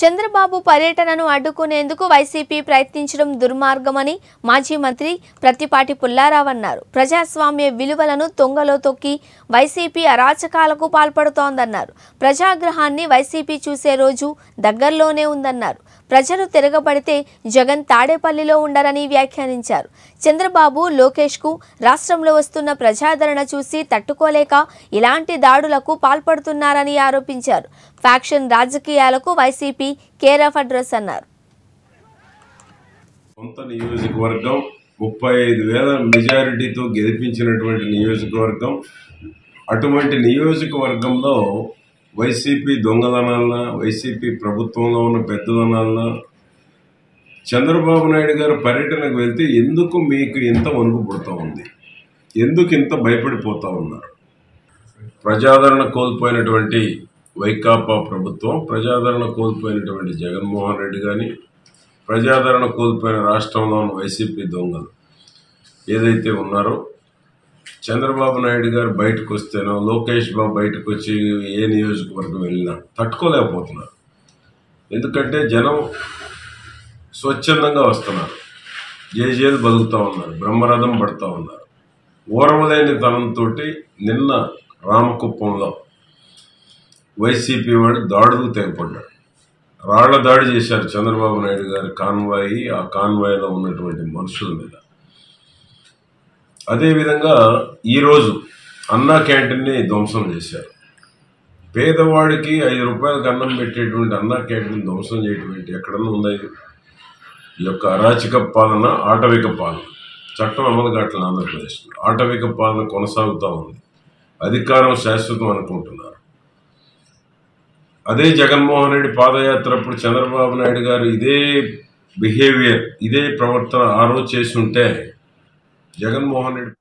చంద్రబాబు పర్యటనను అడ్డుకునేందుకు వైసీపీ ప్రయత్నించడం దుర్మార్గమని మాజీ మంత్రి ప్రత్తిపాటి పుల్లారావు అన్నారు ప్రజాస్వామ్య విలువలను తొంగలో తొక్కి వైసీపీ అరాచకాలకు పాల్పడుతోందన్నారు ప్రజాగ్రహాన్ని వైసీపీ చూసే రోజు దగ్గరలోనే ఉందన్నారు ప్రజలు తిరగబడితే జగన్ తాడేపల్లిలో ఉండరని వ్యాఖ్యానించారు చంద్రబాబు లోకేష్కు రాష్ట్రంలో వస్తున్న ప్రజాదరణ చూసి తట్టుకోలేక ఇలాంటి దాడులకు పాల్పడుతున్నారని ఆరోపించారు ఫ్యాక్షన్ రాజకీయాలకు వైసీపీ కేర్ ఆఫ్ అడ్రస్ అన్నారు సొంత నియోజకవర్గం ముప్పై ఐదు వేల మెజారిటీతో గెలిపించినటువంటి నియోజకవర్గం అటువంటి నియోజకవర్గంలో వైసీపీ దొంగదనాలన వైసీపీ ప్రభుత్వంలో ఉన్న పెద్దదనాలన చంద్రబాబు నాయుడు గారు పర్యటనకు వెళ్తే ఎందుకు మీకు ఇంత వణుకు పుడుతూ ఉంది ఎందుకు ఇంత భయపడిపోతూ ఉన్నారు ప్రజాదరణ కోల్పోయినటువంటి వైకాపా ప్రభుత్వం ప్రజాదరణ కోల్పోయినటువంటి జగన్మోహన్ రెడ్డి కానీ ప్రజాదరణ కోల్పోయిన రాష్ట్రంలో ఉన్న వైసీపీ దొంగలు ఏదైతే ఉన్నారో చంద్రబాబు నాయుడు గారు బయటకు వస్తేనో లోకేష్ బాబు బయటకు వచ్చి ఏ నియోజకవర్గం వెళ్ళినా తట్టుకోలేకపోతున్నారు ఎందుకంటే జనం స్వచ్ఛందంగా వస్తున్నారు జేజేలు బతుకుతూ ఉన్నారు బ్రహ్మరథం పడుతూ ఉన్నారు ఓర్వలేని తనంతో నిన్న రామకుప్పంలో వైసీపీ వాడు దాడులు తెగపడ్డాడు రాళ్ల దాడి చేశారు చంద్రబాబు నాయుడు గారి కాన్వాయి ఆ కాన్వాయ్లో ఉన్నటువంటి మనుషుల మీద అదేవిధంగా ఈరోజు అన్నా క్యాంటీన్ని ధ్వంసం చేశారు పేదవాడికి ఐదు రూపాయలకు అన్నం పెట్టేటువంటి అన్నా క్యాంటీన్ ధ్వంసం చేయటం ఏంటి ఎక్కడన్నా ఉందా ఇది ఈ యొక్క అరాచక పాలన ఆటవిక పాలన చట్టం అమలు కావట్లేదు ఆంధ్రప్రదేశ్లో ఆటవిక పాలన కొనసాగుతూ ఉంది అధికారం శాశ్వతం అనుకుంటున్నారు అదే జగన్మోహన్ రెడ్డి పాదయాత్ర అప్పుడు చంద్రబాబు నాయుడు గారు ఇదే బిహేవియర్ ఇదే ప్రవర్తన ఆ రోజు చేసి ఉంటే జగన్మోహన్ రెడ్డి